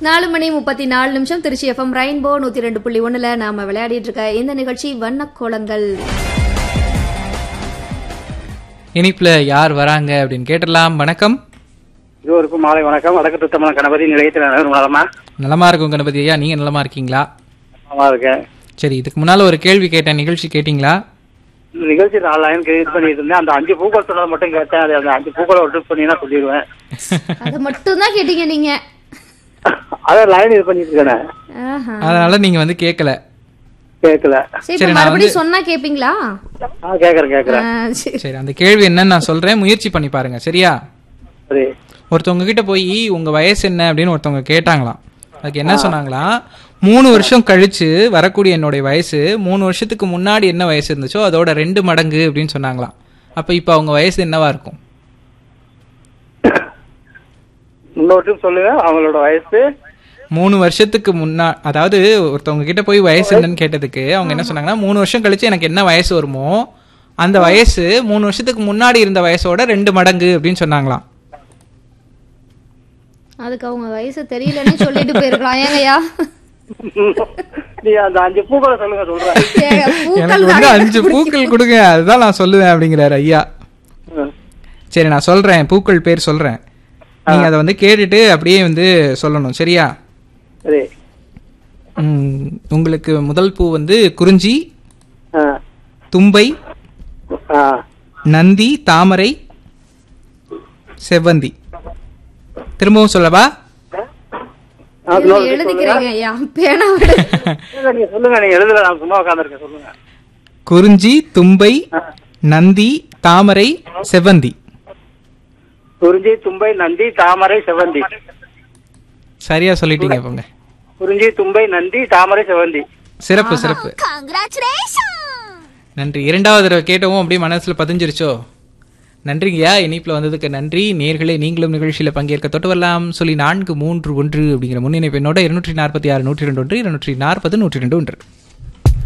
நாலு மணி முப்பத்தி நாலு நிமிஷம் திருச்சி எஃப்எம் ரெயின்போ நூத்தி ரெண்டு புள்ளி ஒண்ணுல நாம விளையாடிட்டு இருக்க இந்த நிகழ்ச்சி வண்ணக்கோலங்கள் இனிப்புல யார் வராங்க அப்படின்னு கேட்டலாம் வணக்கம் இருவருக்கும் மாலை வணக்கம் வடக்கு தமிழ் கணபதி நிலையத்தில் நலமா நலமா இருக்கும் கணபதி ஐயா நீங்க நலமா இருக்கீங்களா நலமா இருக்கேன் சரி இதுக்கு முன்னால ஒரு கேள்வி கேட்டேன் நிகழ்ச்சி கேட்டீங்களா இந்த நிகழ்ச்சி நாலு லைன் கிரியேட் பண்ணிட்டு இருந்தேன் அந்த அஞ்சு பூக்கள் சொன்னதை மட்டும் கேட்டேன் அது அந்த அஞ்சு பூக்களை விட்டு பண்ணினா சொல்லிடுவேன் அதை மட்டும் தான் கேட்டீங்க நீங்க அதான் லைன் இது பண்ணிட்டு இருக்கேன் ஆஹா. அதனால நீங்க வந்து கேட்கல கேட்கல சரி இப்ப சரி, நான் மறுபடியும் சொன்னா கேப்பீங்களா ஆ கேட்கறேன் கேட்கறேன் ஆ, சரி. சரி அந்த கேள்வி என்னன்னு நான் சொல்றேன் முயற்சி பண்ணி பாருங்க சரியா சரி ஒருத்தவங்க கிட்ட போய் உங்க வயசு என்ன அப்படின்னு ஒருத்தவங்க கேட்டாங்களாம் அதுக்கு என்ன சொன்னாங்களாம் மூணு வருஷம் கழிச்சு வரக்கூடிய என்னுடைய வயசு மூணு வருஷத்துக்கு முன்னாடி என்ன வயசு இருந்துச்சோ அதோட ரெண்டு மடங்கு அப்படின்னு சொன்னாங்களாம் அப்ப இப்ப அவங்க வயசு என்னவா இருக்கும் இன்னொருட்டும் சொல்லுங்க அவங்களோட வயசு மூணு வருஷத்துக்கு முன்னா அதாவது ஒருத்தவங்க கிட்ட போய் வயசு என்னன்னு கேட்டதுக்கு அவங்க என்ன சொன்னாங்கன்னா மூணு வருஷம் கழிச்சு எனக்கு என்ன வயசு வருமோ அந்த வயசு மூணு வருஷத்துக்கு முன்னாடி இருந்த வயசோட ரெண்டு மடங்கு அப்படின்னு சொன்னாங்களாம் அதுக்கு அவங்க வயசு தெரியலன்னு சொல்லிட்டு போயிருக்கலாம் ஏங்கய்யா நீ அந்த அஞ்சு பூக்களை சொல்லுங்க சொல்றேன் ஏங்க, பூக்கள் எனக்கு வந்து தாங்க அஞ்சு பூக்கள் கொடுங்க அதுதான் நான் சொல்லுவேன் அப்படிங்கிறாரு ஐயா ம். சரி நான் சொல்றேன் பூக்கள் பேர் சொல்றேன் நீங்க அதை வந்து கேட்டுட்டு அப்படியே வந்து சொல்லணும் சரியா சரி ம், உங்களுக்கு முதல் பூ வந்து குறிஞ்சி ஆ. தும்பை ஆ. நந்தி தாமரை செவ்வந்தி திரும்பவும் சொல்லவா ஆ, இருங்க, இன்னொரு சொல்லுங்க. எழுதிக்கிறேங்க ஐயா பேனா விடு. இல்ல, நீங்க சொல்லுங்க நீங்க எழுதல நான் சும்மா உட்காந்துருக்கேன் சொல்லுங்க குறிஞ்சி தும்பை நந்தி தாமரை செவ்வந்தி குறிஞ்சி தும்பை நந்தி தாமரை செவந்தி சரியா சொல்லிட்டீங்க போங்க குறிஞ்சி தும்பை நந்தி தாமரை செவந்தி சிறப்பு சிறப்பு நன்றி இரண்டாவது தடவை கேட்டவும் அப்படியே மனசுல பதிஞ்சிருச்சோ நன்றிங்கய்யா இனிப்புல வந்ததுக்கு நன்றி நேர்களே நீங்களும் நிகழ்ச்சியில பங்கேற்க தொட்டு வரலாம் சொல்லி நான்கு மூன்று ஒன்று அப்படிங்கிற முன்னிணைப்பு என்னோட இருநூற்றி நாற்பத்தி ஆறு நூற்றி ரெண்டு ஒன்று இருநூற்றி நாற்பது நூற்றி ரெண்டு ஒன்று